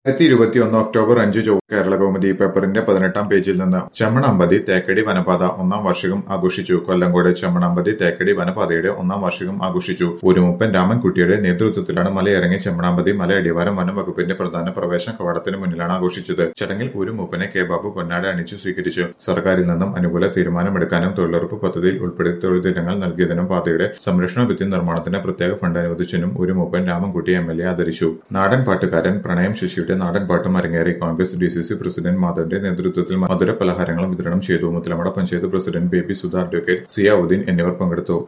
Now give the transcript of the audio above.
രണ്ടായിരത്തി ഇരുപത്തിയൊന്ന് ഒക്ടോബർ അഞ്ച് ചൊവ്വ കേരള കൗമുദി പേപ്പറിന്റെ പതിനെട്ടാം പേജിൽ നിന്ന് ചെമ്മണാമ്പതി തേക്കടി വനപാത ഒന്നാം വാർഷികം ആഘോഷിച്ചു കൊല്ലങ്കോട് ചെമ്മണാമ്പതി തേക്കടി വനപാതയുടെ ഒന്നാം വാർഷികം ആഘോഷിച്ചു ഊരുമുപ്പൻ രാമൻകുട്ടിയുടെ നേതൃത്വത്തിലാണ് മലയിറങ്ങി ചെമ്മണാമ്പതി മലയടിവാരം വനം വകുപ്പിന്റെ പ്രധാന പ്രവേശന കവാടത്തിന് മുന്നിലാണ് ആഘോഷിച്ചത് ചടങ്ങിൽ ഊരുമൂപ്പനെ കെ ബാബു പൊന്നാട അണിച്ചു സ്വീകരിച്ചു സർക്കാരിൽ നിന്നും അനുകൂല തീരുമാനമെടുക്കാനും തൊഴിലുറപ്പ് പദ്ധതിയിൽ ഉൾപ്പെടുത്തി തൊഴിൽദിനങ്ങൾ നൽകിയതിനും പാതയുടെ സംരക്ഷണ ഭിത്തി നിർമ്മാണത്തിന് പ്രത്യേക ഫണ്ട് അനുവദിച്ചതിനും ഊരുമൂപ്പൻ രാമൻകുട്ടി എം എൽ എ ആദരിച്ചു നാടൻ പാട്ടുകാരൻ പ്രണയം ശശിയുടെ നാടൻ പാട്ടും അരങ്ങേറി Congress D C C president മാധവന്റെ നേതൃത്വത്തിൽ മധുര പലഹാരങ്ങളും വിതരണം ചെയ്തു മുത്തലമട പഞ്ചായത്ത് പ്രസിഡന്റ് ബേബി സുധ അഡ്വക്കേറ്റ് സിയാവുദ്ദീൻ എന്നിവർ പങ്കെടുത്തു